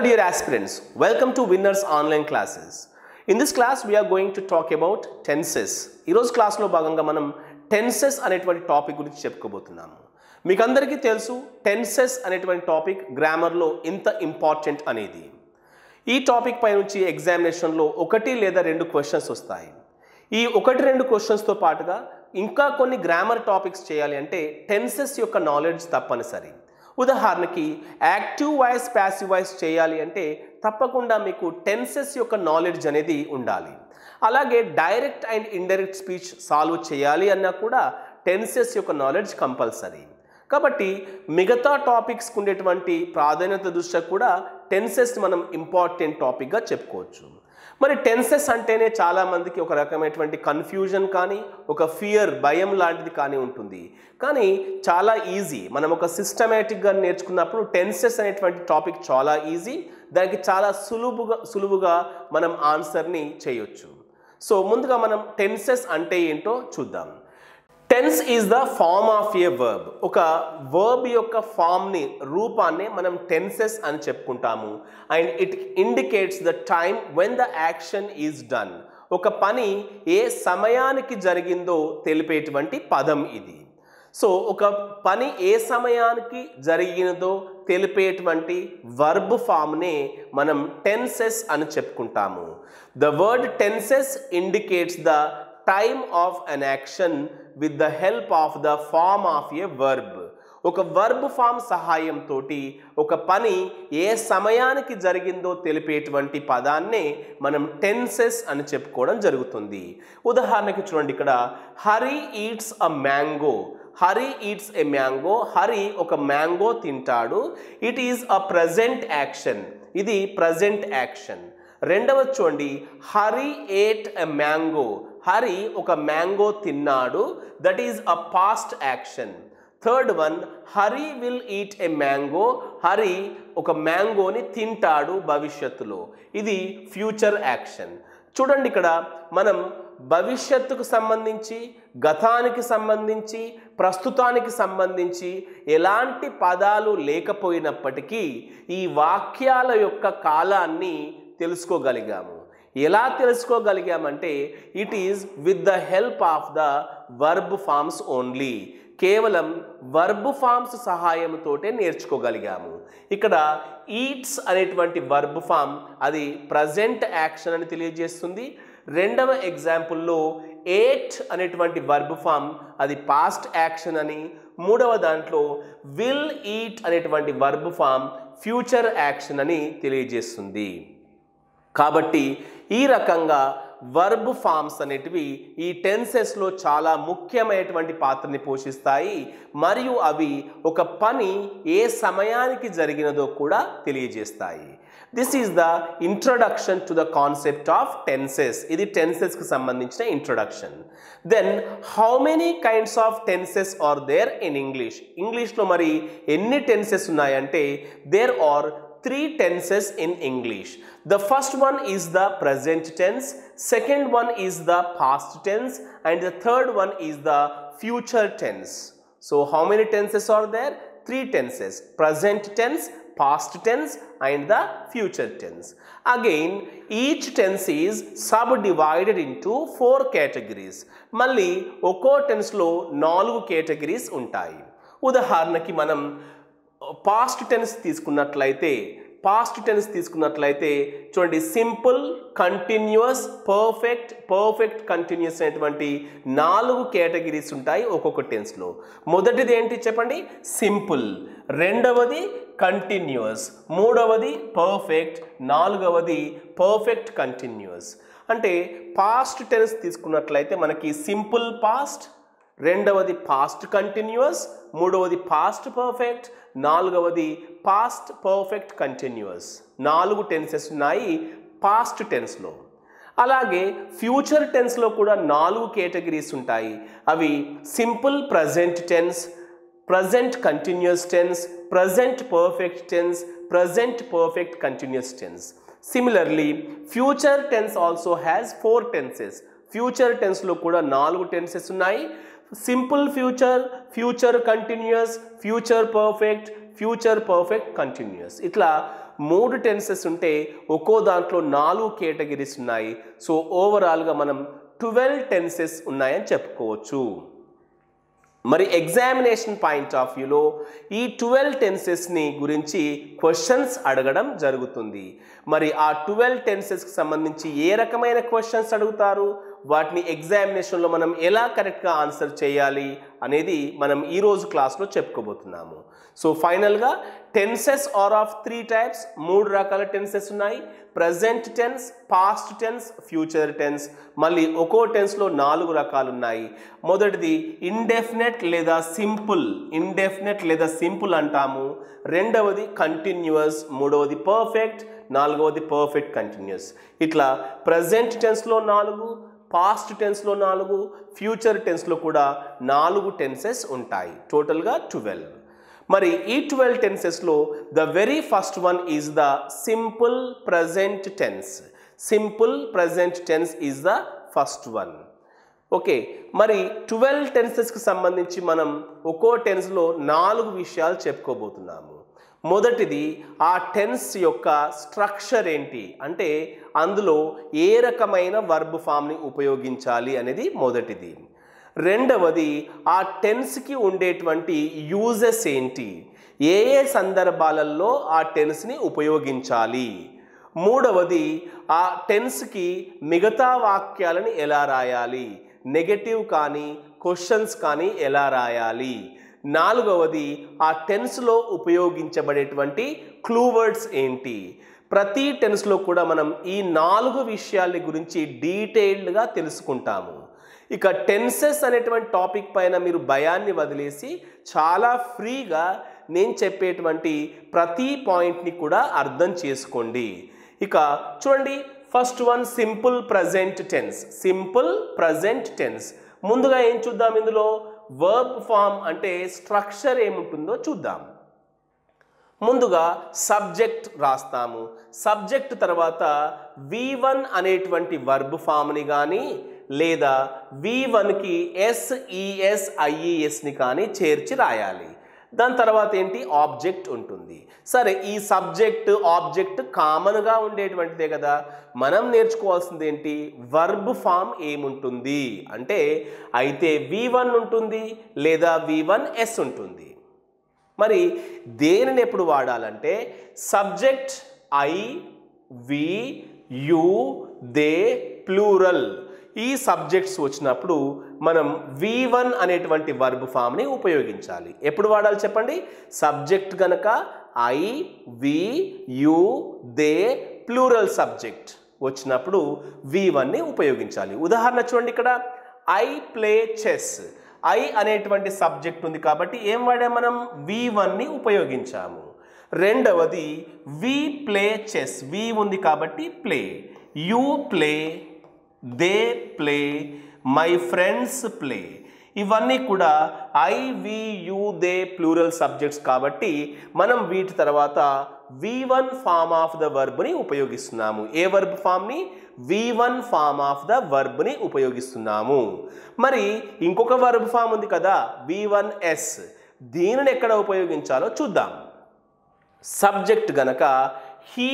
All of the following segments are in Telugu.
dear aspirants, welcome to Winners Online Classes. In this class, we are going to talk about tenses. ఈరోజు క్లాస్లో భాగంగా మనం టెన్సెస్ అనేటువంటి టాపిక్ గురించి చెప్పుకోబోతున్నాము మీకు అందరికీ తెలుసు టెన్సెస్ అనేటువంటి టాపిక్ గ్రామర్లో ఇంత ఇంపార్టెంట్ అనేది ఈ టాపిక్ పై నుంచి ఎగ్జామినేషన్లో ఒకటి లేదా రెండు క్వశ్చన్స్ వస్తాయి ఈ ఒకటి రెండు క్వశ్చన్స్తో పాటుగా ఇంకా కొన్ని గ్రామర్ టాపిక్స్ చేయాలి అంటే టెన్సెస్ యొక్క నాలెడ్జ్ తప్పనిసరి ఉదాహరణకి యాక్టివ్ వాయిస్ ప్యాసివ్ వాయిస్ చేయాలి అంటే తప్పకుండా మీకు టెన్సెస్ యొక్క నాలెడ్జ్ అనేది ఉండాలి అలాగే direct and indirect speech solve చేయాలి అన్నా కూడా టెన్సెస్ యొక్క నాలెడ్జ్ కంపల్సరీ కాబట్టి మిగతా టాపిక్స్కి ఉండేటువంటి ప్రాధాన్యత దృష్ట్యా కూడా టెన్సెస్ మనం ఇంపార్టెంట్ టాపిక్గా చెప్పుకోవచ్చు మరి టెన్సెస్ అంటేనే చాలామందికి ఒక రకమైనటువంటి కన్ఫ్యూజన్ కానీ ఒక ఫియర్ భయం లాంటిది కానీ ఉంటుంది కానీ చాలా ఈజీ మనం ఒక సిస్టమేటిక్గా నేర్చుకున్నప్పుడు టెన్సెస్ అనేటువంటి టాపిక్ చాలా ఈజీ దానికి చాలా సులువుగా సులువుగా మనం ఆన్సర్ని చేయొచ్చు సో ముందుగా మనం టెన్సెస్ అంటే ఏంటో చూద్దాం tense is the form of a verb ఒక వర్బ్ యొక్క ఫామ్ని రూపాన్ని మనం టెన్సెస్ అని చెప్పుకుంటాము and it indicates the time when the action is done ఒక పని ఏ సమయానికి జరిగిందో తెలిపేటువంటి పదం ఇది సో ఒక పని ఏ సమయానికి జరిగినదో తెలిపేటువంటి వర్బ్ ఫామ్నే మనం టెన్సెస్ అని చెప్పుకుంటాము the word tenses indicates the time of an action with the help of the form of a verb ఒక వర్బ్ ఫామ్ సహాయంతో ఒక పని ఏ సమయానికి జరిగిందో తెలిపేటువంటి పదాన్నే మనం టెన్సెస్ అని చెప్పుకోవడం జరుగుతుంది ఉదాహరణకి చూడండి ఇక్కడ Hari eats a mango Hari eats a mango Hari ఒక మ్యాంగో తింటాడు it is a present action ఇది ప్రజెంట్ యాక్షన్ రెండవ చూడండి Hari ate a mango Hari ఒక మ్యాంగో తిన్నాడు that is a past action third one Hari will eat a mango Hari ఒక మ్యాంగోని తింటాడు భవిష్యత్తులో ఇది ఫ్యూచర్ యాక్షన్ చూడండి ఇక్కడ మనం భవిష్యత్తుకు సంబంధించి గతానికి సంబంధించి ప్రస్తుతానికి సంబంధించి ఎలాంటి పదాలు లేకపోయినప్పటికీ ఈ వాక్యాల యొక్క కాలాన్ని తెలుసుకోగలిగాము ఎలా తెలుసుకోగలిగామంటే it is with the help of the verb forms only కేవలం వర్బ్ ఫామ్స్ సహాయంతోటే నేర్చుకోగలిగాము ఇక్కడ ఈట్స్ అనేటువంటి వర్బ్ ఫామ్ అది ప్రజెంట్ యాక్షన్ అని తెలియజేస్తుంది రెండవ ఎగ్జాంపుల్లో ఏట్ అనేటువంటి వర్బ్ ఫామ్ అది పాస్ట్ యాక్షన్ అని మూడవ దాంట్లో విల్ ఈట్ అనేటువంటి వర్బ్ ఫామ్ ఫ్యూచర్ యాక్షన్ అని తెలియజేస్తుంది కాబట్టి ఈ రకంగా వర్బ్ ఫామ్స్ అనేటివి ఈ టెన్సెస్లో చాలా ముఖ్యమైనటువంటి పాత్రని పోషిస్తాయి మరియు అవి ఒక పని ఏ సమయానికి జరిగినదో కూడా తెలియజేస్తాయి this is the introduction to the concept of tenses ఇది టెన్సెస్కి సంబంధించిన introduction then how many kinds of tenses are there in English ఇంగ్లీష్లో మరి ఎన్ని టెన్సెస్ ఉన్నాయంటే there are three tenses in English. The first one is the present tense, second one is the past tense, and the third one is the future tense. So, how many tenses are there? Three tenses present tense, past tense, and the future tense. Again, each tense is subdivided into four categories. మళ్ళీ ఒక్కో టెన్స్లో నాలుగు కేటగిరీస్ ఉంటాయి ఉదాహరణకి మనం పాస్ట్ టెన్స్ తీసుకున్నట్లయితే పాస్ట్ టెన్స్ తీసుకున్నట్లయితే చూడండి simple continuous perfect perfect continuous అనేటువంటి నాలుగు కేటగిరీస్ ఉంటాయి ఒక్కొక్క టెన్స్లో మొదటిది ఏంటి చెప్పండి సింపుల్ రెండవది కంటిన్యూస్ మూడవది పర్ఫెక్ట్ నాలుగవది పర్ఫెక్ట్ కంటిన్యూస్ అంటే పాస్ట్ టెన్స్ తీసుకున్నట్లయితే మనకి సింపుల్ పాస్ట్ రెండవది పాస్ట్ కంటిన్యూస్ మూడవది పాస్ట్ పర్ఫెక్ట్ నాలుగవది పాస్ట్ పర్ఫెక్ట్ కంటిన్యూస్ నాలుగు టెన్సెస్ ఉన్నాయి పాస్ట్ టెన్స్లో అలాగే ఫ్యూచర్ టెన్స్లో కూడా నాలుగు కేటగిరీస్ ఉంటాయి అవి simple present tense present continuous tense present perfect tense present perfect continuous tense similarly future tense also has four tenses future టెన్స్లో కూడా నాలుగు టెన్సెస్ ఉన్నాయి simple future future continuous future perfect future perfect continuous ఇట్లా మూడు టెన్సెస్ ఉంటే ఒక్కో దాంట్లో నాలుగు కేటగిరీస్ ఉన్నాయి సో ఓవరాల్గా మనం ట్వెల్వ్ టెన్సెస్ ఉన్నాయని చెప్పుకోవచ్చు మరి ఎగ్జామినేషన్ పాయింట్ ఆఫ్ వ్యూలో ఈ ట్వెల్వ్ టెన్సెస్ని గురించి క్వశ్చన్స్ అడగడం జరుగుతుంది మరి ఆ ట్వెల్వ్ టెన్సెస్కి సంబంధించి ఏ రకమైన క్వశ్చన్స్ అడుగుతారు వాటిని ఎగ్జామినేషన్లో మనం ఎలా కరెక్ట్గా ఆన్సర్ చేయాలి అనేది మనం ఈరోజు క్లాస్లో చెప్పుకోబోతున్నాము సో ఫైనల్గా tenses are of three types మూడు రకాల టెన్సెస్ ఉన్నాయి present tense past tense future tense మళ్ళీ ఒక్కో టెన్స్లో నాలుగు రకాలు ఉన్నాయి మొదటిది ఇండెఫినెట్ లేదా సింపుల్ ఇండెఫినెట్ లేదా సింపుల్ అంటాము రెండవది కంటిన్యూస్ మూడవది పర్ఫెక్ట్ నాలుగవది పర్ఫెక్ట్ కంటిన్యూస్ ఇట్లా ప్రజెంట్ టెన్స్లో నాలుగు పాస్ట్ టెన్స్లో నాలుగు ఫ్యూచర్ టెన్స్లో కూడా నాలుగు టెన్సెస్ ఉంటాయి టోటల్గా ట్వెల్వ్ మరి ఈ ట్వెల్వ్ టెన్సెస్లో the very first one is the simple present tense simple present tense is the first one okay మరి ట్వెల్వ్ టెన్సెస్కి సంబంధించి మనం ఒక్కో టెన్స్లో నాలుగు విషయాలు చెప్పుకోబోతున్నాము మొదటిది ఆ టెన్స్ యొక్క స్ట్రక్చర్ ఏంటి అంటే అందులో ఏ రకమైన వర్బ్ ఫామ్ని ఉపయోగించాలి అనేది మొదటిది రెండవది ఆ టెన్స్కి ఉండేటువంటి యూజెస్ ఏంటి ఏ ఏ సందర్భాలలో ఆ టెన్స్ని ఉపయోగించాలి మూడవది ఆ టెన్స్కి మిగతా వాక్యాలను ఎలా రాయాలి నెగటివ్ కానీ క్వశ్చన్స్ కానీ ఎలా రాయాలి నాలుగవది ఆ టెన్స్లో ఉపయోగించబడేటువంటి క్లూవర్డ్స్ ఏంటి ప్రతి టెన్స్లో కూడా మనం ఈ నాలుగు విషయాల గురించి డీటెయిల్డ్గా తెలుసుకుంటాము ఇక టెన్సెస్ అనేటువంటి టాపిక్ పైన మీరు భయాన్ని వదిలేసి చాలా ఫ్రీగా నేను చెప్పేటువంటి ప్రతి పాయింట్ని కూడా అర్థం చేసుకోండి ఇక చూడండి first one simple present tense simple present tense ముందుగా ఏం చూద్దాం ఇందులో వర్బ్ ఫామ్ అంటే స్ట్రక్చర్ ఏముంటుందో చూద్దాం ముందుగా సబ్జెక్ట్ రాస్తాము సబ్జెక్ట్ తర్వాత వి వన్ అనేటువంటి వర్బ్ ఫామ్ని కానీ లేదా వి వన్కి ఎస్ఈఎస్ ఐఈఎస్ని కానీ చేర్చి రాయాలి దాని తర్వాత ఏంటి ఆబ్జెక్ట్ ఉంటుంది సరే ఈ సబ్జెక్ట్ ఆబ్జెక్ట్ కామన్గా ఉండేటువంటిదే కదా మనం నేర్చుకోవాల్సింది ఏంటి వర్బ్ ఫామ్ ఏముంటుంది అంటే అయితే వి వన్ ఉంటుంది లేదా వి వన్ ఎస్ ఉంటుంది మరి దేనిని ఎప్పుడు వాడాలంటే subject I we you they plural ఈ సబ్జెక్ట్స్ వచ్చినప్పుడు మనం వి వన్ అనేటువంటి వర్బ్ ఫామ్ని ఉపయోగించాలి ఎప్పుడు వాడాలి చెప్పండి సబ్జెక్ట్ గనక I we you they plural subject వచ్చినప్పుడు వి వన్ని ఉపయోగించాలి ఉదాహరణ చూడండి ఇక్కడ ఐ ప్లే చెస్ ఐ అనేటువంటి సబ్జెక్ట్ ఉంది కాబట్టి ఏం వాడాం మనం వి వన్ని ఉపయోగించాము రెండవది వి ప్లే చెస్ వి ఉంది కాబట్టి play you play they play my friends play ఇవన్నీ కూడా I we you they plural subjects కాబట్టి మనం వీటి తర్వాత V one form of the వర్బ్ని ఉపయోగిస్తున్నాము ఏ వర్బ్ ఫామ్ని V one form of the వర్బ్ని ఉపయోగిస్తున్నాము మరి ఇంకొక వర్బ్ ఫామ్ ఉంది కదా వి వన్ ఎస్ దీనిని ఎక్కడ ఉపయోగించాలో చూద్దాం సబ్జెక్ట్ గనక హీ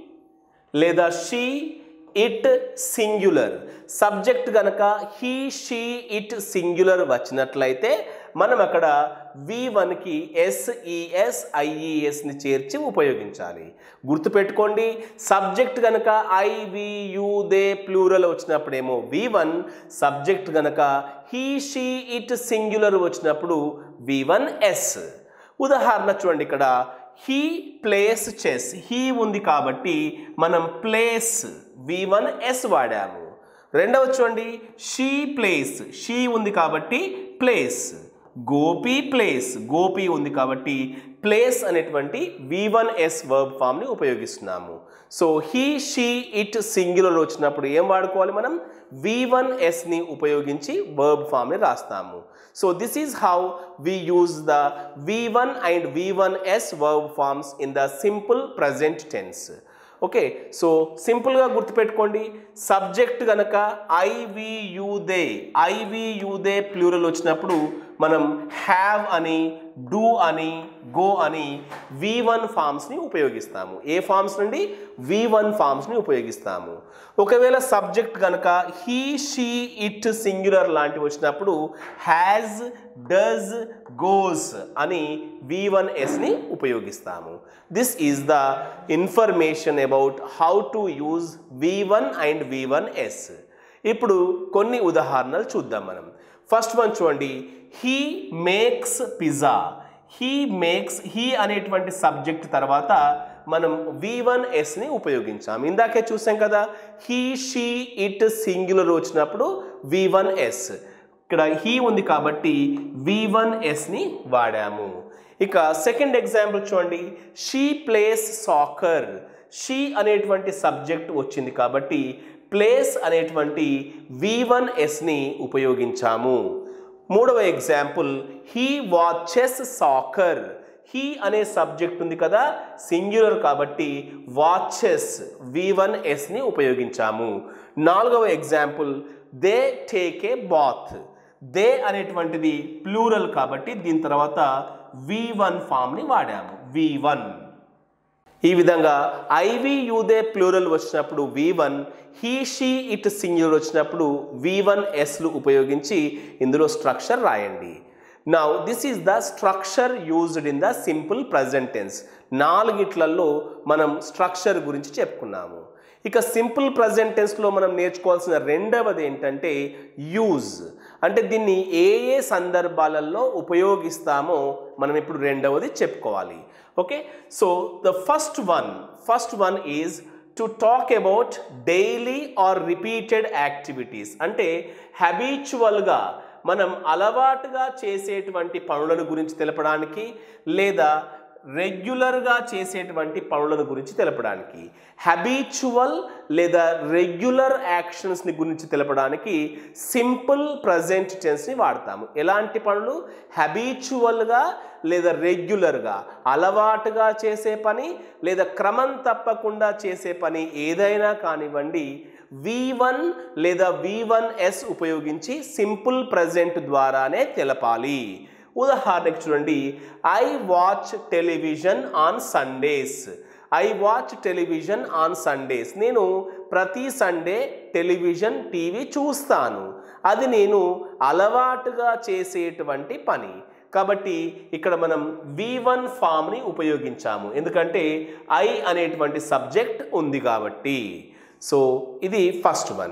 లేదా షీ ఇట్ సింగ్యులర్ సబ్జెక్ట్ గనక హీ షీ ఇట్ సింగ్యులర్ వచ్చినట్లయితే మనం అక్కడ వి వన్కి ఎస్ఈఎస్ ఐఈఎస్ని చేర్చి ఉపయోగించాలి గుర్తుపెట్టుకోండి సబ్జెక్ట్ గనక I we you they plural వచ్చినప్పుడేమో వి వన్ సబ్జెక్ట్ గనక హీ షీ ఇట్ సింగ్యులర్ వచ్చినప్పుడు వి వన్ ఎస్ ఉదాహరణ చూడండి ఇక్కడ హీ ప్లేస్ చెస్ హీ ఉంది కాబట్టి మనం ప్లేస్ వి వన్ ఎస్ వాడాము రెండవ చూడండి షీ ప్లేస్ షీ ఉంది కాబట్టి ప్లేస్ గోపి ప్లేస్ గోపి ఉంది కాబట్టి ప్లేస్ అనేటువంటి వి వన్ ఎస్ వర్బ్ ఫామ్ని ఉపయోగిస్తున్నాము so he she it singular వచ్చినప్పుడు ఏం వాడుకోవాలి మనం వి వన్ ఎస్ని ఉపయోగించి వర్బ్ ఫామ్ని రాస్తాము so this is how we use the V1 and V1S verb forms in the simple present tense. Okay so సింపుల్గా గుర్తుపెట్టుకోండి సబ్జెక్ట్ గనక I we you they I we you they plural వచ్చినప్పుడు మనం హ్యావ్ అని డూ అని గో అని వి వన్ ఫామ్స్ని ఉపయోగిస్తాము ఏ ఫామ్స్ నుండి వి వన్ ఫామ్స్ని ఉపయోగిస్తాము ఒకవేళ సబ్జెక్ట్ కనుక హీ షీ ఇట్ సింగులర్ లాంటివి వచ్చినప్పుడు హ్యాజ్ డస్ గోస్ అని వి వన్ ఎస్ని ఉపయోగిస్తాము this is the information about how to use V one and V one s ఇప్పుడు కొన్ని ఉదాహరణలు చూద్దాం మనం ఫస్ట్ వన్ చూడండి he makes pizza he makes he అనేటువంటి సబ్జెక్ట్ తర్వాత మనం వి వన్ ఎస్ని ఉపయోగించాం ఇందాకే చూసాం కదా హీ షీ ఇట్ సింగులర్ వచ్చినప్పుడు వి వన్ ఎస్ ఇక్కడ హీ ఉంది కాబట్టి వి వన్ ఎస్ని వాడాము ఇక సెకండ్ ఎగ్జాంపుల్ చూడండి షీ ప్లేస్ సాకర్ షీ అనేటువంటి సబ్జెక్ట్ వచ్చింది కాబట్టి ప్లేస్ అనేటువంటి వి వన్ ఎస్ని ఉపయోగించాము మూడవ example he watches soccer he అనే సబ్జెక్ట్ ఉంది కదా సింగ్యులర్ కాబట్టి వాచెస్ వి వన్ ఎస్ని ఉపయోగించాము నాలుగవ example they take a bath they అనేటువంటిది ప్లూరల్ కాబట్టి దీని తర్వాత వి వన్ ఫామ్ని వాడాము వి వన్ ఈ విధంగా ఐవి యూదే ప్లూరల్ వచ్చినప్పుడు V one he she it singular వచ్చినప్పుడు వి వన్ ఎస్లు ఉపయోగించి ఇందులో స్ట్రక్చర్ రాయండి now this is the structure used in the simple present tense నాలుగిట్లలో మనం స్ట్రక్చర్ గురించి చెప్పుకున్నాము ఇక సింపుల్ ప్రజెంట్ టెన్స్లో మనం నేర్చుకోవాల్సిన రెండవది ఏంటంటే యూజ్ అంటే దీన్ని ఏ ఏ సందర్భాలలో ఉపయోగిస్తామో మనం ఇప్పుడు రెండవది చెప్పుకోవాలి okay so the first one first one is to talk about daily or repeated activities అంటే హ్యాబిచువల్గా మనం అలవాటుగా చేసేటువంటి పనులను గురించి తెలపడానికి లేదా రెగ్యులర్గా చేసేటువంటి పనులను గురించి తెలపడానికి హ్యాబిచువల్ లేదా రెగ్యులర్ యాక్షన్స్ని గురించి తెలపడానికి సింపుల్ ప్రజెంట్ టెన్స్ని వాడతాము ఎలాంటి పనులు హ్యాబిచువల్గా లేదా రెగ్యులర్గా అలవాటుగా చేసే పని లేదా క్రమం తప్పకుండా చేసే పని ఏదైనా కానివ్వండి వి వన్ లేదా వి వన్ ఎస్ ఉపయోగించి సింపుల్ ప్రజెంట్ ద్వారానే తెలపాలి ఉదాహరణకు చూడండి I watch television on Sundays I watch television on Sundays నేను ప్రతి సండే టెలివిజన్ టీవీ చూస్తాను అది నేను అలవాటుగా చేసేటువంటి పని కాబట్టి ఇక్కడ మనం వి వన్ ఫామ్ని ఉపయోగించాము ఎందుకంటే ఐ అనేటువంటి సబ్జెక్ట్ ఉంది కాబట్టి సో ఇది ఫస్ట్ వన్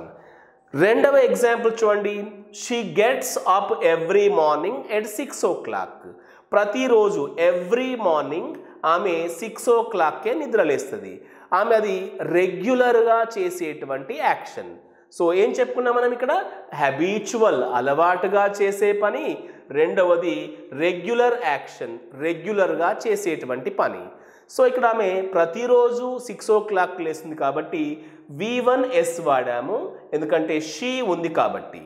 రెండవ ఎగ్జాంపుల్ చూడండి she gets up every morning at six o'clock ప్రతిరోజు ఎవ్రీ మార్నింగ్ ఆమె సిక్స్ ఓ క్లాక్కే నిద్రలేస్తుంది ఆమె అది రెగ్యులర్గా చేసేటువంటి యాక్షన్ సో ఏం చెప్పుకున్నాం మనం ఇక్కడ హ్యాబిచువల్ అలవాటుగా చేసే పని రెండవది రెగ్యులర్ యాక్షన్ రెగ్యులర్గా చేసేటువంటి పని సో ఇక్కడ ఆమె ప్రతిరోజు సిక్స్ ఓ క్లాక్ లేస్తుంది కాబట్టి వి వన్ ఎస్ వాడాము ఎందుకంటే షీ ఉంది కాబట్టి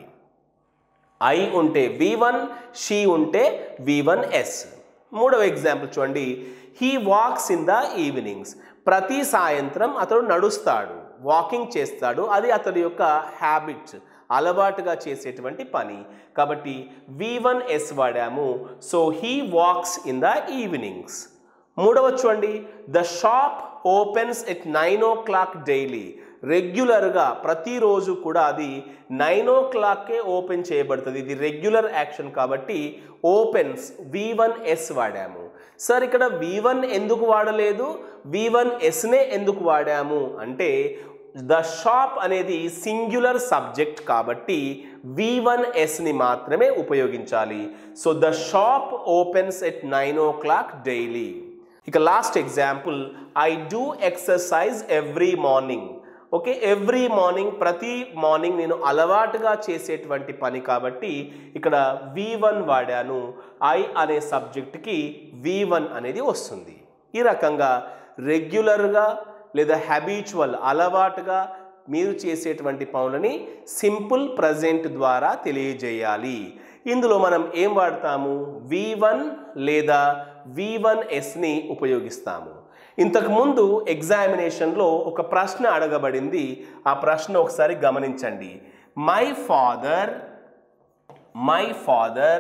ఐ ఉంటే వి వన్ షీ ఉంటే వి వన్ ఎస్ మూడవ ఎగ్జాంపుల్ చూడండి he walks in the evenings ప్రతి సాయంత్రం అతడు నడుస్తాడు వాకింగ్ చేస్తాడు అది అతడి యొక్క హ్యాబిట్ అలవాటుగా చేసేటువంటి పని కాబట్టి వి వన్ ఎస్ వాడాము so he walks in the evenings మూడవ చూడండి the shop opens at nine o'clock daily రెగ్యులర్గా ప్రతిరోజు కూడా అది నైన్ ఓ క్లాక్కే ఓపెన్ చేయబడుతుంది ఇది రెగ్యులర్ యాక్షన్ కాబట్టి ఓపెన్స్ వి వన్ ఎస్ వాడాము సార్ ఇక్కడ వి వన్ ఎందుకు వాడలేదు వి వన్ ఎస్నే ఎందుకు వాడాము అంటే ద షాప్ అనేది సింగ్యులర్ సబ్జెక్ట్ కాబట్టి వి వన్ ఎస్ని మాత్రమే ఉపయోగించాలి so the shop opens at nine o'clock daily ఇక last example I do exercise every morning okay every morning ప్రతి మార్నింగ్ నేను అలవాటుగా చేసేటువంటి పని కాబట్టి ఇక్కడ వి వన్ వాడాను ఐ అనే సబ్జెక్ట్కి వి వన్ అనేది వస్తుంది ఈ రకంగా రెగ్యులర్గా లేదా హ్యాబిచువల్ అలవాటుగా మీరు చేసేటువంటి పనులని సింపుల్ ప్రజెంట్ ద్వారా తెలియజేయాలి ఇందులో మనం ఏం వాడతాము వి వన్ లేదా వి వన్ ఎస్ని ఉపయోగిస్తాము ఇంతకుముందు ఎగ్జామినేషన్లో ఒక ప్రశ్న అడగబడింది ఆ ప్రశ్న ఒకసారి గమనించండి my father my father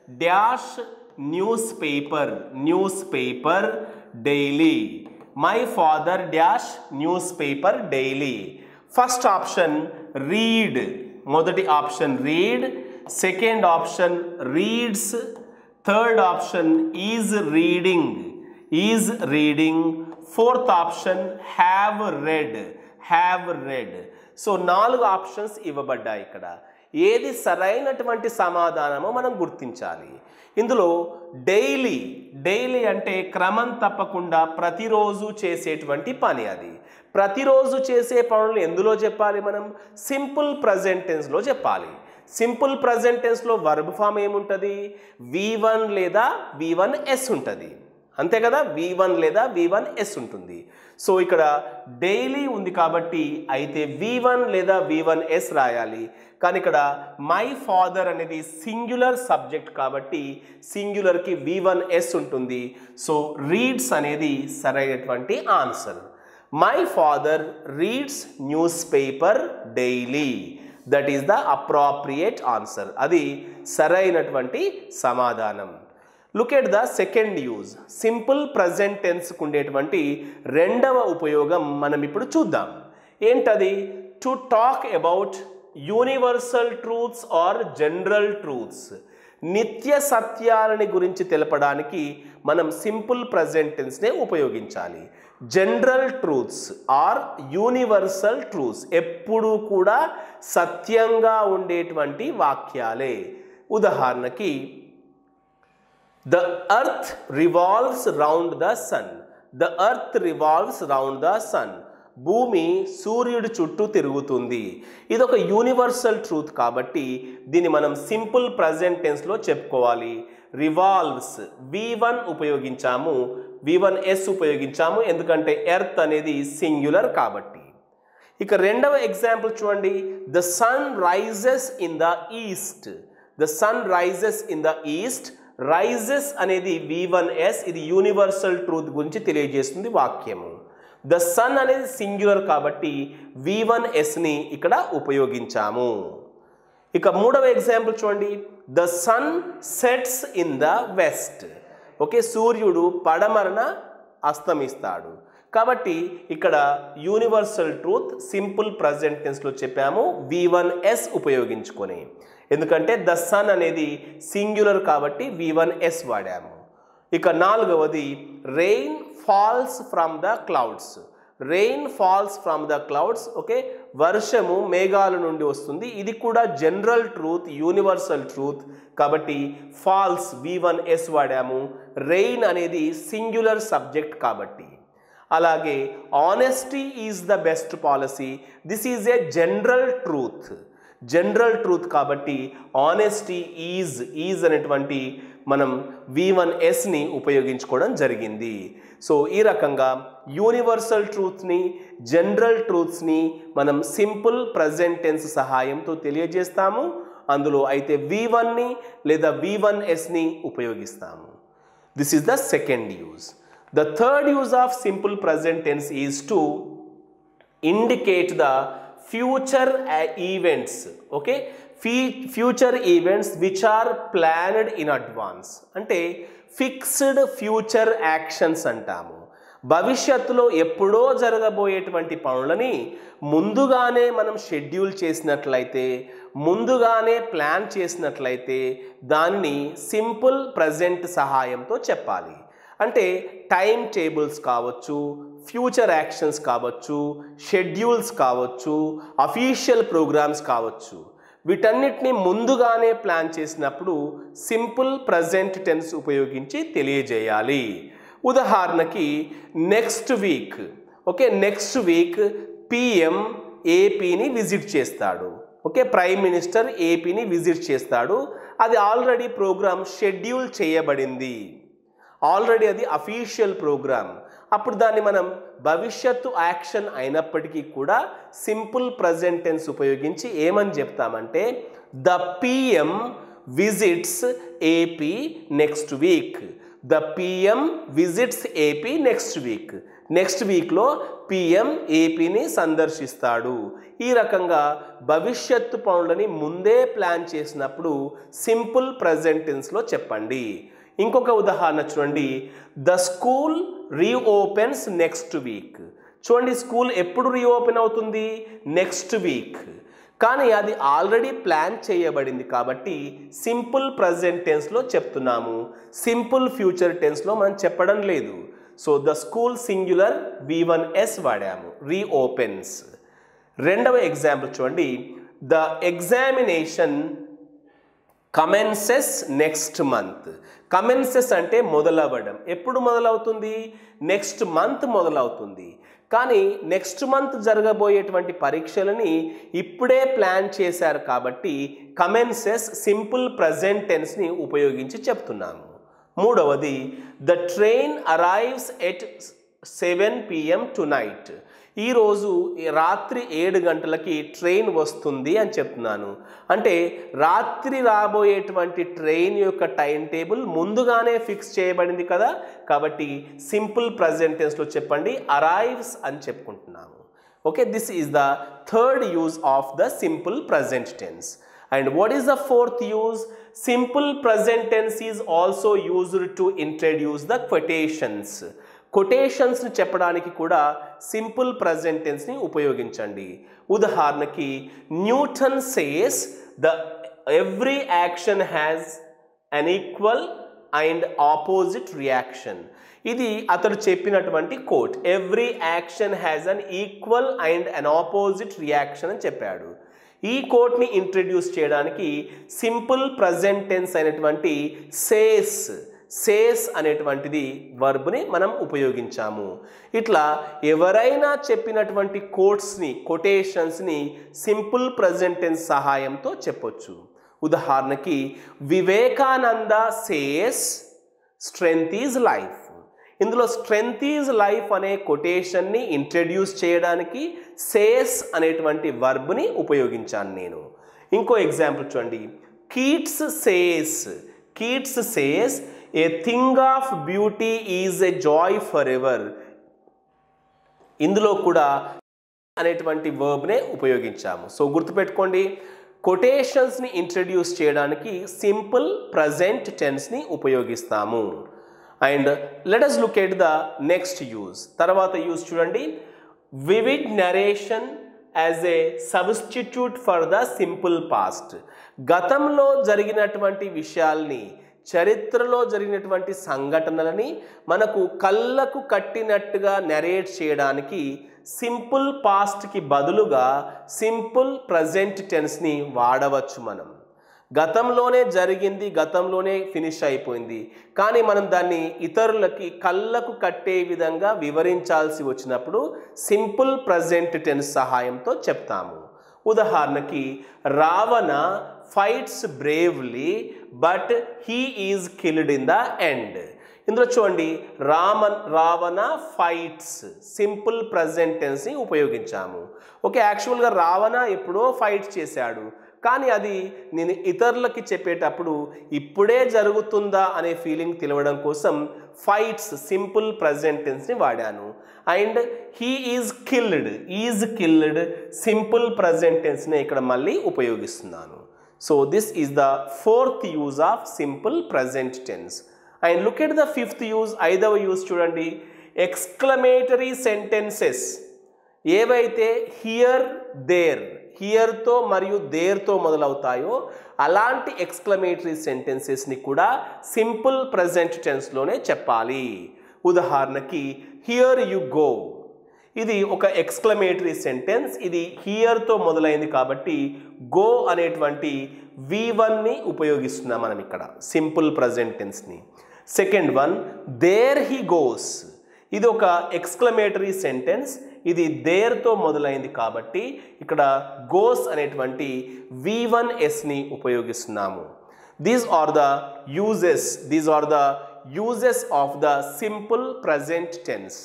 dash newspaper newspaper daily my father dash newspaper daily first option read మొదటి option read second option reads third option is reading is reading fourth option have read have read so నాలుగు ఆప్షన్స్ ఇవ్వబడ్డాయి ఇక్కడ ఏది సరైనటువంటి సమాధానమో మనం గుర్తించాలి ఇందులో డైలీ డైలీ అంటే క్రమం తప్పకుండా ప్రతిరోజు చేసేటువంటి పని అది ప్రతిరోజు చేసే పనులు ఎందులో చెప్పాలి మనం సింపుల్ ప్రజెంట్ టెన్స్లో చెప్పాలి సింపుల్ ప్రజెంట్ టెన్స్లో వర్బ్ ఫామ్ ఏముంటుంది వి వన్ లేదా వి వన్ ఎస్ ఉంటుంది అంతే కదా వి వన్ లేదా వి వన్ ఎస్ ఉంటుంది సో ఇక్కడ డైలీ ఉంది కాబట్టి అయితే వి వన్ లేదా వి వన్ ఎస్ రాయాలి కానీ ఇక్కడ మై ఫాదర్ అనేది సింగులర్ సబ్జెక్ట్ కాబట్టి సింగులర్కి వి వన్ ఎస్ ఉంటుంది సో రీడ్స్ అనేది సరైనటువంటి answer my father reads newspaper daily that is the appropriate answer అది సరైనటువంటి సమాధానం look at the second use simple present టెన్స్కు ఉండేటువంటి రెండవ ఉపయోగం మనం ఇప్పుడు చూద్దాం ఏంటది to talk about universal truths or general truths నిత్య సత్యాలని గురించి తెలపడానికి మనం సింపుల్ ప్రజెంట్ టెన్స్నే ఉపయోగించాలి general truths or universal truths ఎప్పుడూ కూడా సత్యంగా ఉండేటువంటి వాక్యాలే ఉదాహరణకి the earth revolves round the sun the earth revolves round the sun భూమి సూర్యుడి చుట్టూ తిరుగుతుంది ఇది ఒక యూనివర్సల్ ట్రూత్ కాబట్టి దీన్ని మనం సింపుల్ ప్రజెంట్ టెన్స్లో చెప్పుకోవాలి రివాల్వ్స్ వి వన్ ఉపయోగించాము వి వన్ ఎస్ ఉపయోగించాము ఎందుకంటే ఎర్త్ అనేది సింగులర్ కాబట్టి ఇక రెండవ ఎగ్జాంపుల్ చూడండి the sun rises in the east the sun rises in the east rises అనేది వి వన్ ఎస్ ఇది యూనివర్సల్ ట్రూత్ గురించి తెలియజేస్తుంది వాక్యము ద సన్ అనేది సింగులర్ కాబట్టి వి వన్ ఎస్ని ఇక్కడ ఉపయోగించాము ఇక మూడవ ఎగ్జాంపుల్ చూడండి the sun sets in the west okay సూర్యుడు పడమరన అస్తమిస్తాడు కాబట్టి ఇక్కడ యూనివర్సల్ ట్రూత్ సింపుల్ ప్రజెంట్ టెన్స్లో చెప్పాము వి వన్ ఎస్ ఉపయోగించుకొని ఎందుకంటే ద సన్ అనేది సింగులర్ కాబట్టి వి వన్ ఎస్ వాడాము ఇక నాలుగవది rain falls from the clouds rain falls from the clouds okay వర్షము మేఘాల నుండి వస్తుంది ఇది కూడా జనరల్ ట్రూత్ యూనివర్సల్ ట్రూత్ కాబట్టి ఫాల్స్ వి వన్ ఎస్ వాడాము రెయిన్ అనేది సింగులర్ సబ్జెక్ట్ కాబట్టి అలాగే honesty is the best policy this is a general truth general truth కాబట్టి ఆనెస్టీ ఈజ్ ఈజ్ అనేటువంటి మనం వి వన్ ఎస్ని ఉపయోగించుకోవడం జరిగింది సో ఈ రకంగా యూనివర్సల్ ట్రూత్ని జనరల్ ట్రూత్స్ని మనం సింపుల్ ప్రజెంట్ టెన్స్ సహాయంతో తెలియజేస్తాము అందులో అయితే వి వన్ని లేదా వి వన్ ఎస్ని ఉపయోగిస్తాము this is the second use the third use of simple present tense is to indicate the future events okay ఫీ future events which are planned in advance అంటే ఫిక్స్డ్ ఫ్యూచర్ యాక్షన్స్ అంటాము భవిష్యత్తులో ఎప్పుడో జరగబోయేటువంటి పనులని ముందుగానే మనం షెడ్యూల్ చేసినట్లయితే ముందుగానే ప్లాన్ చేసినట్లయితే దానిని సింపుల్ ప్రజెంట్ సహాయంతో చెప్పాలి అంటే టైం టేబుల్స్ కావచ్చు ఫ్యూచర్ యాక్షన్స్ కావచ్చు షెడ్యూల్స్ కావచ్చు అఫీషియల్ ప్రోగ్రామ్స్ కావచ్చు వీటన్నిటిని ముందుగానే ప్లాన్ చేసినప్పుడు సింపుల్ ప్రజెంట్ టెన్స్ ఉపయోగించి తెలియజేయాలి ఉదాహరణకి next week okay next week PM ఏపీని విజిట్ చేస్తాడు ఓకే ప్రైమ్ మినిస్టర్ ఏపీని విజిట్ చేస్తాడు అది ఆల్రెడీ ప్రోగ్రామ్ షెడ్యూల్ చేయబడింది ఆల్రెడీ అది అఫీషియల్ ప్రోగ్రామ్ అప్పుడు దాన్ని మనం భవిష్యత్తు యాక్షన్ అయినప్పటికీ కూడా సింపుల్ ప్రజెంట్ టెన్స్ ఉపయోగించి ఏమని చెప్తామంటే the PM visits AP next week the PM visits AP next week next వీక్లో పిఎం ఏపీని సందర్శిస్తాడు ఈ రకంగా భవిష్యత్తు పనులని ముందే ప్లాన్ చేసినప్పుడు సింపుల్ ప్రజెంట్ టెన్స్లో చెప్పండి ఇంకొక ఉదాహరణ చూడండి the school reopens next week చూడండి స్కూల్ ఎప్పుడు రీఓపెన్ అవుతుంది నెక్స్ట్ వీక్ కానీ అది ఆల్రెడీ ప్లాన్ చేయబడింది కాబట్టి సింపుల్ ప్రజెంట్ టెన్స్లో చెప్తున్నాము సింపుల్ ఫ్యూచర్ టెన్స్లో మనం చెప్పడం లేదు so the school singular V one s వాడాము రీఓపెన్స్ రెండవ ఎగ్జాంపుల్ చూడండి the examination commences next month commences అంటే మొదలవ్వడం ఎప్పుడు మొదలవుతుంది నెక్స్ట్ మంత్ మొదలవుతుంది కానీ నెక్స్ట్ మంత్ జరగబోయేటువంటి పరీక్షలని ఇప్పుడే ప్లాన్ చేశారు కాబట్టి కమెన్సెస్ సింపుల్ ప్రజెంట్ టెన్స్ని ఉపయోగించి చెప్తున్నాము మూడవది the train arrives at seven PM tonight ఈరోజు రాత్రి ఏడు గంటలకి ట్రైన్ వస్తుంది అని చెప్తున్నాను అంటే రాత్రి రాబోయేటువంటి ట్రైన్ యొక్క టైం టేబుల్ ముందుగానే ఫిక్స్ చేయబడింది కదా కాబట్టి సింపుల్ ప్రజెంట్ టెన్స్లో చెప్పండి అరైవ్స్ అని చెప్పుకుంటున్నాము okay this is the third use of the simple present tense and what is the fourth use simple present tense is also used to introduce the quotations కొటేషన్స్ని చెప్పడానికి కూడా సింపుల్ ప్రజెంట్ టెన్స్ని ఉపయోగించండి ఉదాహరణకి Newton says the every action has an equal and opposite reaction ఇది అతడు చెప్పినటువంటి quote every action has an equal and an opposite reaction అని చెప్పాడు ఈ కోట్ని ఇంట్రడ్యూస్ చేయడానికి సింపుల్ ప్రజెంట్ టెన్స్ అయినటువంటి సేస్ సేస్ అనేటువంటిది వర్బ్ని మనం ఉపయోగించాము ఇట్లా ఎవరైనా చెప్పినటువంటి కోట్స్ని కొటేషన్స్ని సింపుల్ ప్రజెంట్ టెన్స్ సహాయంతో చెప్పొచ్చు ఉదాహరణకి Vivekananda says strength is life ఇందులో స్ట్రెంగ్త్ ఈజ్ లైఫ్ అనే కొటేషన్ని ఇంట్రడ్యూస్ చేయడానికి సేస్ అనేటువంటి వర్బ్ని ఉపయోగించాను నేను ఇంకో ఎగ్జాంపుల్ చూడండి Keats says Keats says a thing of beauty is a joy for ever ఇందులో కూడా అనేటువంటి వర్బ్నే ఉపయోగించాము సో గుర్తుపెట్టుకోండి కొటేషన్స్ని ఇంట్రడ్యూస్ చేయడానికి సింపుల్ ప్రజెంట్ టెన్స్ని ఉపయోగిస్తాము and let us look at the next use తర్వాత యూజ్ చూడండి vivid narration as a substitute for the simple past గతంలో జరిగినటువంటి విషయాల్ని చరిత్రలో జరిగినటువంటి సంఘటనలని మనకు కళ్ళకు కట్టినట్టుగా నెరేట్ చేయడానికి సింపుల్ పాస్ట్కి బదులుగా సింపుల్ ప్రజెంట్ టెన్స్ని వాడవచ్చు మనం గతంలోనే జరిగింది గతంలోనే ఫినిష్ అయిపోయింది కానీ మనం దాన్ని ఇతరులకి కళ్ళకు కట్టే విధంగా వివరించాల్సి వచ్చినప్పుడు సింపుల్ ప్రజెంట్ టెన్స్ సహాయంతో చెప్తాము ఉదాహరణకి Ravana fights bravely but he is killed in the end ఇందులో చూడండి రామన్ రావణ ఫైట్స్ సింపుల్ ప్రజెంట్ టెన్స్ని ఉపయోగించాము ఓకే యాక్చువల్గా రావణ ఎప్పుడో ఫైట్ చేశాడు కానీ అది నేను ఇతరులకి చెప్పేటప్పుడు ఇప్పుడే జరుగుతుందా అనే ఫీలింగ్ తెలియడం కోసం ఫైట్స్ సింపుల్ ప్రజెంట్ టెన్స్ని వాడాను and he is killed is killed simple present టెన్స్ని ఇక్కడ మళ్ళీ ఉపయోగిస్తున్నాను so this is the fourth use of simple present tense and look at the fifth use ఐదవ యూజ్ చూడండి ఎక్స్క్లమేటరీ సెంటెన్సెస్ ఏవైతే హియర్ దేర్ హియర్తో మరియు దేర్తో మొదలవుతాయో అలాంటి ఎక్స్క్లమేటరీ సెంటెన్సెస్ని కూడా సింపుల్ ప్రజెంట్ టెన్స్లోనే చెప్పాలి ఉదాహరణకి హియర్ యు గో ఇది ఒక ఎక్స్క్లమేటరీ సెంటెన్స్ ఇది హియర్తో మొదలైంది కాబట్టి గో అనేటువంటి వి వన్ని ఉపయోగిస్తున్నాం మనం ఇక్కడ సింపుల్ ప్రజెంట్ టెన్స్ని second one there he goes ఇది ఒక ఎక్స్క్లమేటరీ సెంటెన్స్ ఇది దేర్తో మొదలైంది కాబట్టి ఇక్కడ గోస్ అనేటువంటి వి వన్ ఎస్ని ఉపయోగిస్తున్నాము these are the uses these are the uses of the simple present tense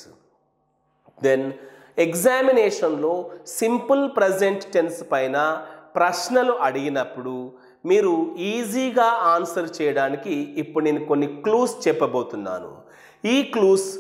then ఎగ్జామినేషన్లో సింపుల్ ప్రజెంట్ టెన్స్ పైన ప్రశ్నలు అడిగినప్పుడు మీరు ఈజీగా ఆన్సర్ చేయడానికి ఇప్పుడు నేను కొన్ని క్లూస్ చెప్పబోతున్నాను ఈ క్లూస్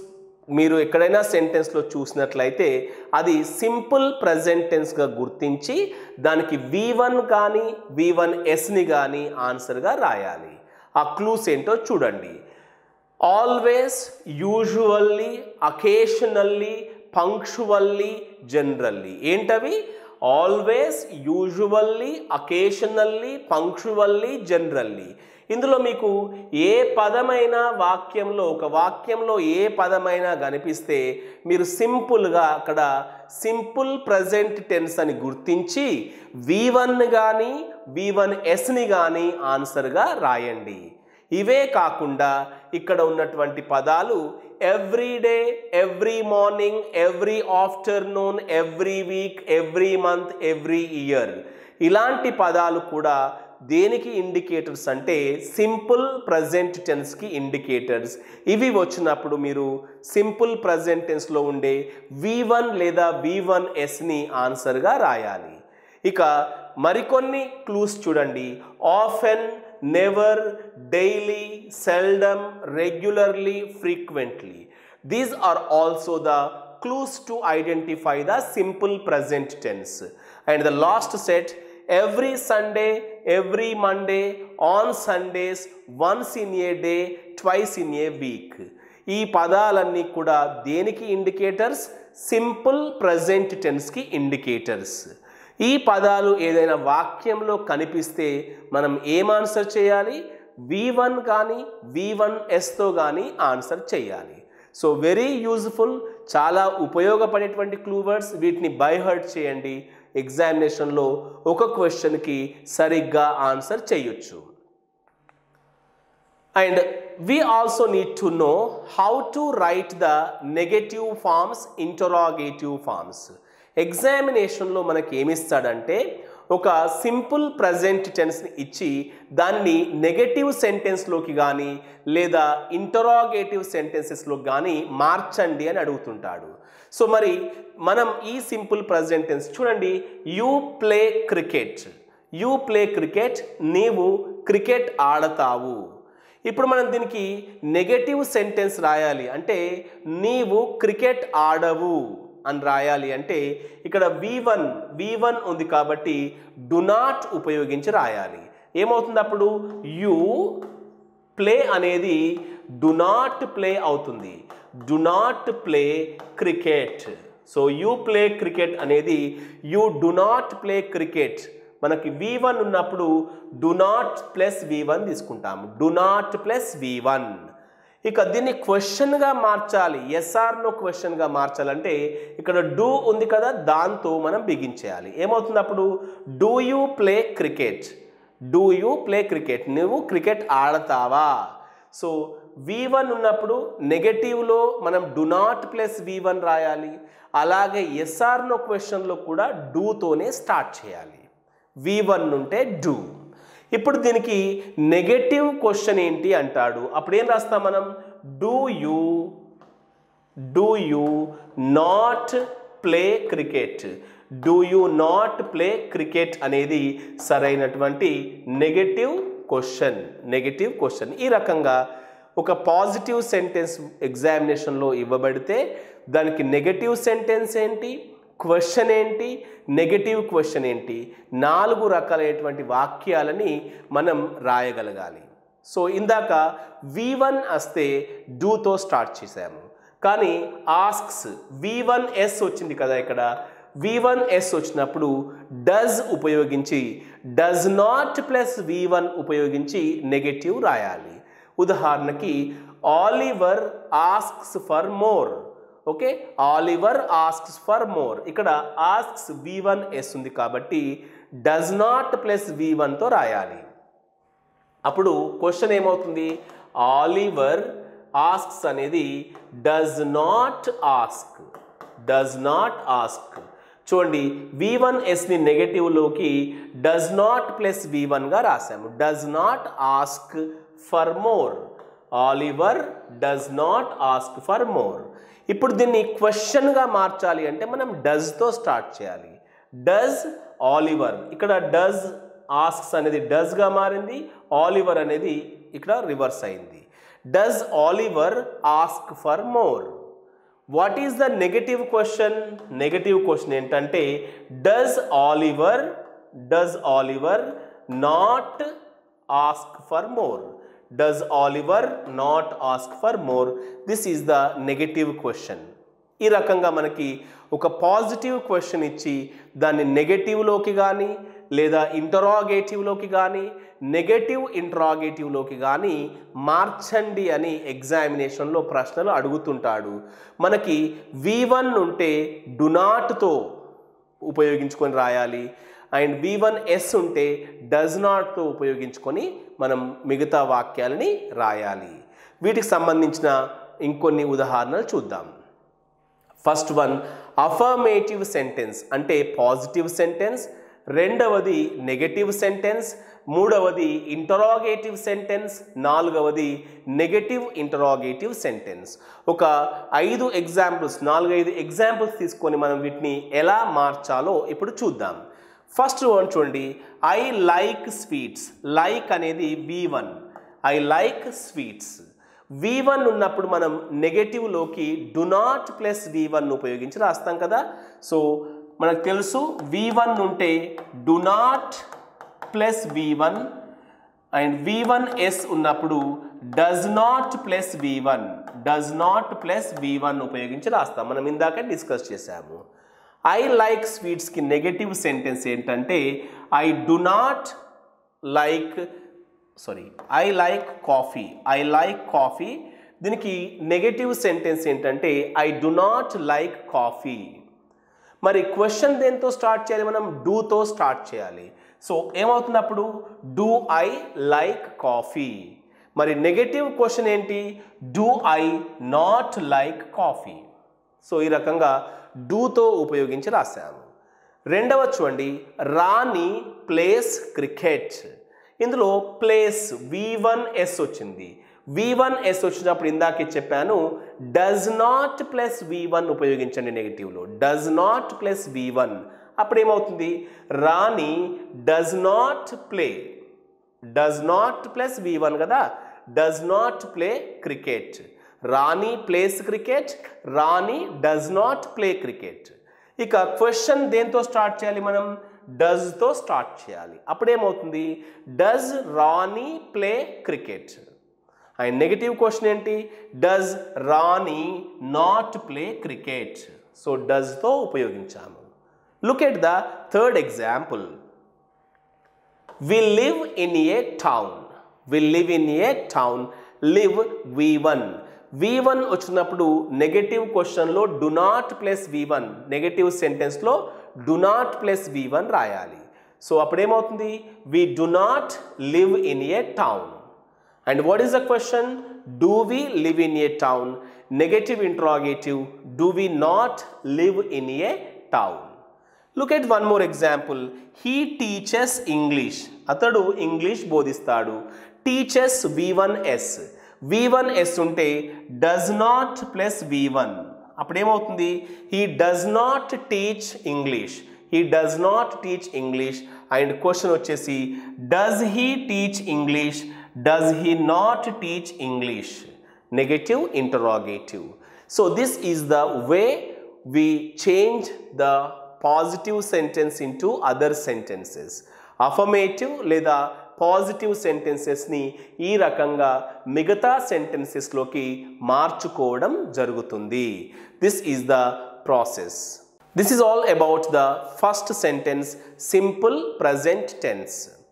మీరు ఎక్కడైనా సెంటెన్స్లో చూసినట్లయితే అది సింపుల్ ప్రజెంట్ టెన్స్గా గుర్తించి దానికి వి వన్ కానీ వి వన్ ఎస్ని కానీ ఆన్సర్గా రాయాలి ఆ క్లూస్ ఏంటో చూడండి always usually occasionally punctually generally ఏంటవి always usually occasionally punctually generally ఇందులో మీకు ఏ పదమైన వాక్యంలో ఒక వాక్యంలో ఏ పదమైనా కనిపిస్తే మీరు సింపుల్గా అక్కడ సింపుల్ ప్రజెంట్ టెన్స్ అని గుర్తించి వి వన్ కానీ వి వన్ ఎస్ని కానీ ఆన్సర్గా రాయండి ఇవే కాకుండా ఇక్కడ ఉన్నటువంటి పదాలు every day every morning every afternoon every week every month every year ఇలాంటి పదాలు కూడా దేనికి ఇండికేటర్స్ అంటే సింపుల్ ప్రజెంట్ టెన్స్కి ఇండికేటర్స్ ఇవి వచ్చినప్పుడు మీరు సింపుల్ ప్రజెంట్ టెన్స్లో ఉండే వి వన్ లేదా వి వన్ ఎస్ని ఆన్సర్గా రాయాలి ఇక మరికొన్ని క్లూస్ చూడండి often never daily seldom regularly frequently these are also the clues to identify the simple present tense. And the last set, every Sunday, every Monday, on Sundays, once in a day, twice in a week. ఈ పదాలన్నీ కూడా దేనికి ఇండికేటర్స్ సింపుల్ ప్రజెంట్ టెన్స్కి ఇండికేటర్స్ ఈ పదాలు ఏదైనా వాక్యంలో కనిపిస్తే మనం ఏం ఆన్సర్ చేయాలి వి వన్ కానీ వి వన్ ఎస్తో కానీ ఆన్సర్ చేయాలి సో వెరీ యూజ్ఫుల్ చాలా ఉపయోగపడేటువంటి క్లూవర్డ్స్ వీటిని బైహర్ట్ చేయండి ఎగ్జామినేషన్లో ఒక క్వశ్చన్కి సరిగ్గా ఆన్సర్ చేయొచ్చు and we also need to know how to write the negative forms interrogative forms ఎగ్జామినేషన్లో మనకి ఏమిస్తాడంటే ఒక సింపుల్ ప్రజెంట్ టెన్స్ని ఇచ్చి దాన్ని నెగటివ్ సెంటెన్స్లోకి కానీ లేదా ఇంటరాగేటివ్ సెంటెన్సెస్లో కానీ మార్చండి అని అడుగుతుంటాడు సో మరి మనం ఈ సింపుల్ ప్రజెంట్ టెన్స్ చూడండి you play cricket you play cricket నీవు క్రికెట్ ఆడతావు ఇప్పుడు మనం దీనికి నెగటివ్ సెంటెన్స్ రాయాలి అంటే నీవు క్రికెట్ ఆడవు అని రాయాలి అంటే ఇక్కడ వి వన్ వి వన్ ఉంది కాబట్టి డు నాట్ ఉపయోగించి రాయాలి ఏమవుతుంది అప్పుడు యు ప్లే అనేది డు నాట్ ప్లే అవుతుంది do not play cricket so you play cricket అనేది you do not play cricket మనకి వి వన్ ఉన్నప్పుడు do not plus V one తీసుకుంటాము do not plus V one ఇక దీన్ని క్వశ్చన్గా మార్చాలి ఎస్ఆర్ను క్వశ్చన్గా మార్చాలంటే ఇక్కడ డూ ఉంది కదా దాంతో మనం బిగించేయాలి ఏమవుతుంది అప్పుడు do you play cricket do you play cricket నువ్వు క్రికెట్ ఆడతావా సో వి వన్ ఉన్నప్పుడు నెగటివ్లో మనం do not plus V one రాయాలి అలాగే ఎస్ఆర్నో క్వశ్చన్లో కూడా డూతోనే స్టార్ట్ చేయాలి వి వన్ ఉంటే డూ ఇప్పుడు దీనికి నెగటివ్ క్వశ్చన్ ఏంటి అంటాడు అప్పుడు ఏం రాస్తాం మనం do you do you not play cricket do you not play cricket అనేది సరైనటువంటి నెగటివ్ క్వశ్చన్ నెగటివ్ క్వశ్చన్ ఈ రకంగా ఒక పాజిటివ్ సెంటెన్స్ ఎగ్జామినేషన్లో ఇవ్వబడితే దానికి నెగటివ్ సెంటెన్స్ ఏంటి క్వశ్చన్ ఏంటి నెగటివ్ క్వశ్చన్ ఏంటి నాలుగు రకాలైనటువంటి వాక్యాలని మనం రాయగలగాలి సో ఇందాక వి వన్ వస్తే డూతో స్టార్ట్ చేసాము కానీ ఆస్క్స్ వి వన్ ఎస్ వచ్చింది కదా ఇక్కడ వి వన్ ఎస్ వచ్చినప్పుడు డజ్ ఉపయోగించి does not plus V one ఉపయోగించి నెగటివ్ రాయాలి ఉదాహరణకి Oliver asks for more okay Oliver asks for more ఇక్కడ ఆస్క్స్ వి వన్ ఎస్ ఉంది కాబట్టి డస్ నాట్ ప్లస్ వి వన్తో రాయాలి అప్పుడు క్వశ్చన్ ఏమవుతుంది ఆలివర్ ఆస్క్స్ అనేది does not ask does not ask చూడండి వి వన్ ఎస్ని నెగటివ్లోకి డస్ నాట్ ప్లస్ వి వన్గా రాసాము does not ask for more Oliver does not ask for more ఇప్పుడు దీన్ని క్వశ్చన్గా మార్చాలి అంటే మనం డస్తో స్టార్ట్ చేయాలి డస్ ఆలివర్ ఇక్కడ డస్ ఆస్క్స్ అనేది డస్గా మారింది ఆలివర్ అనేది ఇక్కడ రివర్స్ అయింది does Oliver ask for more what is the negative question negative question ఏంటంటే does Oliver does Oliver not ask for more does Oliver not ask for more this is the negative question ఈ రకంగా మనకి ఒక పాజిటివ్ క్వశ్చన్ ఇచ్చి దాన్ని నెగటివ్లోకి కానీ లేదా ఇంటరాగేటివ్లోకి కానీ నెగటివ్ ఇంటరాగేటివ్లోకి కానీ మార్చండి అని ఎగ్జామినేషన్లో ప్రశ్నలు అడుగుతుంటాడు మనకి వి వన్ ఉంటే డు నాట్తో ఉపయోగించుకొని రాయాలి అండ్ వి వన్ ఎస్ ఉంటే డస్ నాట్తో ఉపయోగించుకొని మనం మిగతా వాక్యాలని రాయాలి వీటికి సంబంధించిన ఇంకొన్ని ఉదాహరణలు చూద్దాం ఫస్ట్ వన్ అఫర్మేటివ్ సెంటెన్స్ అంటే పాజిటివ్ సెంటెన్స్ రెండవది నెగటివ్ సెంటెన్స్ మూడవది ఇంటరాగేటివ్ సెంటెన్స్ నాలుగవది నెగటివ్ ఇంటరాగేటివ్ సెంటెన్స్ ఒక ఐదు ఎగ్జాంపుల్స్ నాలుగైదు ఎగ్జాంపుల్స్ తీసుకొని మనం వీటిని ఎలా మార్చాలో ఇప్పుడు చూద్దాం ఫస్ట్ వన్ చూడండి ఐ లైక్ స్వీట్స్ లైక్ అనేది V one I like sweets V one ఉన్నప్పుడు మనం నెగటివ్లోకి do not plus V one ఉపయోగించి రాస్తాం కదా సో మనకు తెలుసు వి వన్ ఉంటే do not plus V one and V one S ఉన్నప్పుడు does not plus V one does not plus V one ఉపయోగించి రాస్తాం మనం ఇందాక డిస్కస్ చేశాము ఐ లైక్ స్వీట్స్కి నెగటివ్ సెంటెన్స్ ఏంటంటే ఐ డు నాట్ like sorry I like coffee I like coffee దీనికి నెగటివ్ సెంటెన్స్ ఏంటంటే ఐ డు నాట్ లైక్ కాఫీ మరి క్వశ్చన్ దేంతో స్టార్ట్ చేయాలి మనం డూతో స్టార్ట్ చేయాలి సో ఏమవుతుంది అప్పుడు డూ ఐ లైక్ కాఫీ మరి నెగటివ్ క్వశ్చన్ ఏంటి do I not like coffee so ఈ రకంగా డూతో ఉపయోగించి రాశాము రెండవ చూడండి రాణి ప్లేస్ క్రికెట్ ఇందులో ప్లేస్ వి వన్ ఎస్ వచ్చింది వి వన్ ఎస్ వచ్చినప్పుడు ఇందాకే చెప్పాను does not plus V one ఉపయోగించండి నెగిటివ్లో does not plus V one అప్పుడు ఏమవుతుంది Rani does not play does not plus V one కదా does not play cricket Rani plays cricket Rani does not play cricket ఇక క్వశ్చన్ దేంతో స్టార్ట్ చేయాలి మనం డస్తో స్టార్ట్ చేయాలి అప్పుడేమవుతుంది does Rani play cricket and negative question ఏంటి does Rani not play cricket so డస్తో ఉపయోగించాము look at the third example we live in a town we live in a town live V one V one వచ్చినప్పుడు నెగటివ్ క్వశ్చన్లో do not plus V one negative సెంటెన్స్లో do not plus V one రాయాలి సో అప్పుడేమవుతుంది we do not live in a town and what is the question do we live in a town negative interrogative do we not live in a town look at one more example he teachers English అతడు ఇంగ్లీష్ బోధిస్తాడు teachers V one S V one S ఉంటే does not plus V one అప్పుడేమవుతుంది he does not teach English he does not teach English and question వచ్చేసి does he teach English does he not teach English negative interrogative so this is the way we change the positive sentence into other sentences affirmative లేదా పాజిటివ్ సెంటెన్సెస్ని ఈ రకంగా మిగతా సెంటెన్సెస్లోకి మార్చుకోవడం జరుగుతుంది this is the process this is all about the first sentence simple present tense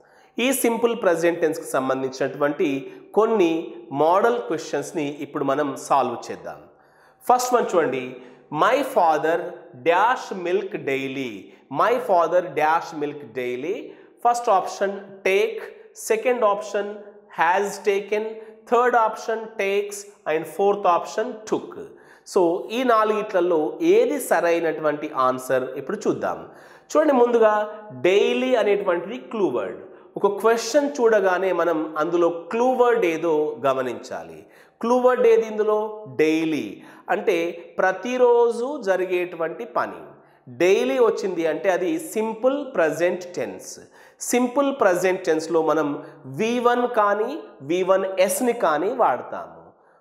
ఈ సింపుల్ ప్రజెంట్ టెన్స్కి సంబంధించినటువంటి కొన్ని మోడల్ క్వశ్చన్స్ని ఇప్పుడు మనం సాల్వ్ చేద్దాం ఫస్ట్ వన్ చూడండి my father dash milk daily my father dash milk daily first option take second option has taken third option takes and fourth option took so ఈ నాలుగిట్లలో ఏది సరైనటువంటి ఆన్సర్ ఇప్పుడు చూద్దాం చూడండి ముందుగా డైలీ అనేటువంటిది క్లూ వర్డ్ ఒక క్వశ్చన్ చూడగానే మనం అందులో క్లూ వర్డ్ ఏదో గమనించాలి క్లూ వర్డ్ ఏది ఇందులో డైలీ అంటే ప్రతిరోజు జరిగేటువంటి పని డైలీ వచ్చింది అంటే అది simple present tense simple present టెన్స్లో మనం వి వన్ కానీ వి వన్ ఎస్ని కానీ వాడతాము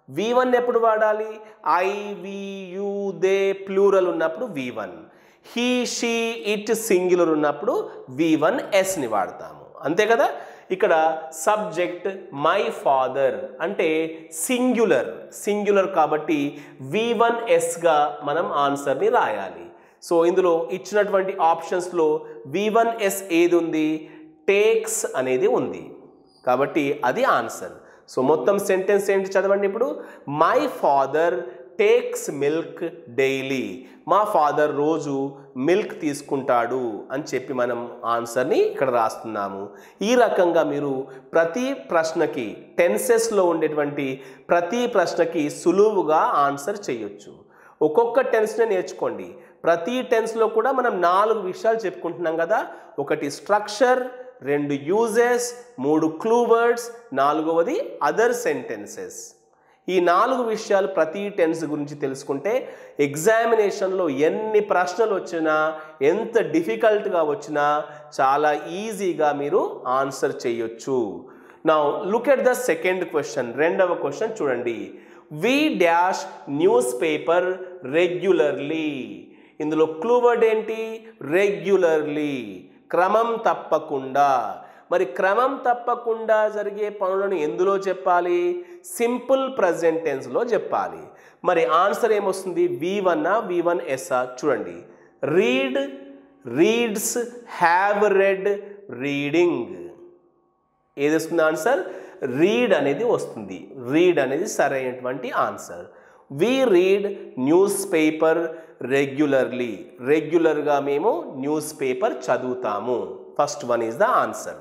వి వన్ ఎప్పుడు వాడాలి I we you they plural ఉన్నప్పుడు V one he she it singular ఉన్నప్పుడు వి వన్ ఎస్ని వాడతాము అంతే కదా ఇక్కడ సబ్జెక్ట్ మై ఫాదర్ అంటే సింగులర్ సింగులర్ కాబట్టి వి వన్ ఎస్గా మనం ఆన్సర్ని రాయాలి సో ఇందులో ఇచ్చినటువంటి ఆప్షన్స్లో వి వన్ ఎస్ ఏది ఉంది టేక్స్ అనేది ఉంది కాబట్టి అది ఆన్సర్ సో మొత్తం సెంటెన్స్ ఏంటి చదవండి ఇప్పుడు my father takes milk daily మా ఫాదర్ రోజు మిల్క్ తీసుకుంటాడు అని చెప్పి మనం ఆన్సర్ని ఇక్కడ రాస్తున్నాము ఈ రకంగా మీరు ప్రతి ప్రశ్నకి టెన్సెస్లో ఉండేటువంటి ప్రతి ప్రశ్నకి సులువుగా ఆన్సర్ చేయొచ్చు ఒక్కొక్క టెన్స్నే నేర్చుకోండి ప్రతి టెన్స్లో కూడా మనం నాలుగు విషయాలు చెప్పుకుంటున్నాం కదా ఒకటి స్ట్రక్చర్ రెండు యూజెస్ మూడు క్లూ వర్డ్స్ నాలుగవది అదర్ సెంటెన్సెస్ ఈ నాలుగు విషయాలు ప్రతి టెన్స్ గురించి తెలుసుకుంటే ఎగ్జామినేషన్లో ఎన్ని ప్రశ్నలు వచ్చినా ఎంత డిఫికల్ట్గా వచ్చినా చాలా ఈజీగా మీరు ఆన్సర్ చేయొచ్చు నా look at the second question రెండవ క్వశ్చన్ చూడండి we dash newspaper regularly ఇందులో క్లూ వర్డ్ ఏంటి రెగ్యులర్లీ క్రమం తప్పకుండా మరి క్రమం తప్పకుండా జరిగే పనులను ఎందులో చెప్పాలి సింపుల్ ప్రజెంట్ టెన్స్లో చెప్పాలి మరి ఆన్సర్ ఏమొస్తుంది వి వన్ వి వన్ ఎస్ఆ చూడండి read reads have read reading ఏది వస్తుంది ఆన్సర్ రీడ్ అనేది వస్తుంది రీడ్ అనేది సరైనటువంటి answer we read newspaper regularly రెగ్యులర్గా మేము న్యూస్ పేపర్ చదువుతాము first one is the answer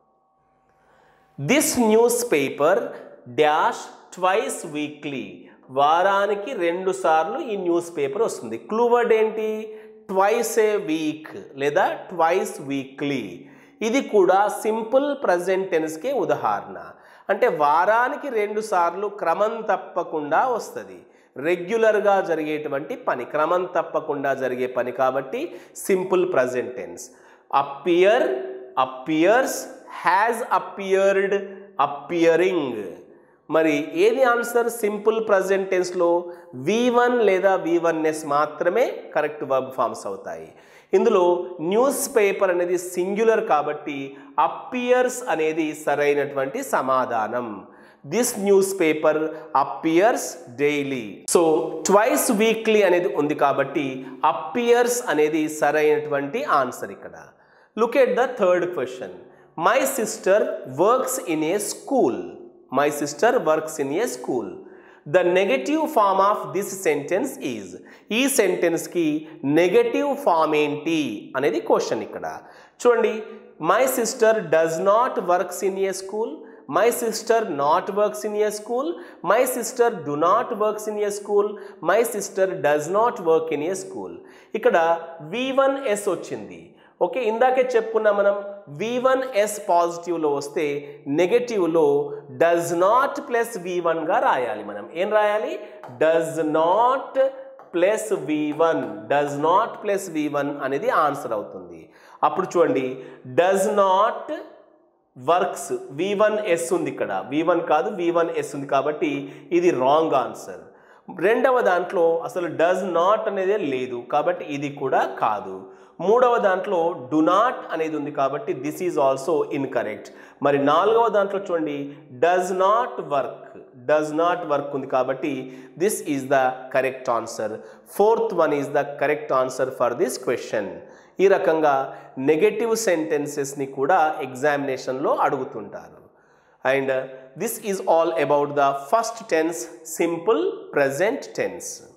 this newspaper dash twice weekly వారానికి రెండు సార్లు ఈ న్యూస్ పేపర్ వస్తుంది క్లూ వర్డ్ ఏంటి ట్వైస్ ఏ వీక్ లేదా ట్వైస్ వీక్లీ ఇది కూడా సింపుల్ ప్రజెంట్ టెన్స్కే ఉదాహరణ అంటే వారానికి రెండు సార్లు క్రమం తప్పకుండా వస్తుంది రెగ్యులర్గా జరిగేటువంటి పని క్రమం తప్పకుండా జరిగే పని కాబట్టి simple present tense appear appears has appeared appearing మరి ఏది ఆన్సర్ సింపుల్ ప్రజెంట్ టెన్స్లో వి వన్ లేదా వి వన్ ఎస్ మాత్రమే కరెక్ట్ వర్బ్ ఫామ్స్ అవుతాయి ఇందులో న్యూస్ పేపర్ అనేది సింగులర్ కాబట్టి అపియర్స్ అనేది సరైనటువంటి సమాధానం this newspaper appears daily so twice weekly అనేది ఉంది కాబట్టి అపియర్స్ అనేది సరైనటువంటి ఆన్సర్ ఇక్కడ look at the third question my sister works in a school my sister works in a school the negative form of this sentence is ఈ సెంటెన్స్కి నెగటివ్ ఫామ్ ఏంటి అనేది క్వశ్చన్ ఇక్కడ చూడండి my sister does not works in a school my sister not works in a school my sister do not works in a school my sister does not work in a school ఇక్కడ వి వన్ ఎస్ వచ్చింది ఓకే ఇందాకే చెప్పుకున్నాం మనం వి వన్ ఎస్ పాజిటివ్లో వస్తే నెగటివ్లో డస్ నాట్ ప్లస్ వి వన్గా రాయాలి మనం ఏం రాయాలి does not plus V one does not plus V one అనేది ఆన్సర్ అవుతుంది అప్పుడు చూడండి does not works V one S ఉంది ఇక్కడ వి వన్ కాదు వి వన్ ఎస్ ఉంది కాబట్టి ఇది రాంగ్ ఆన్సర్ రెండవ దాంట్లో అసలు డస్ నాట్ అనేది లేదు కాబట్టి ఇది కూడా కాదు మూడవ దాంట్లో డు నాట్ అనేది ఉంది కాబట్టి దిస్ ఈజ్ ఆల్సో ఇన్కరెక్ట్ మరి నాలుగవ దాంట్లో చూడండి does not work does not work ఉంది కాబట్టి this is the correct answer fourth one is the correct answer for this question ఈ రకంగా నెగటివ్ సెంటెన్సెస్ని కూడా ఎగ్జామినేషన్లో అడుగుతుంటారు and this is all about the first tense simple present tense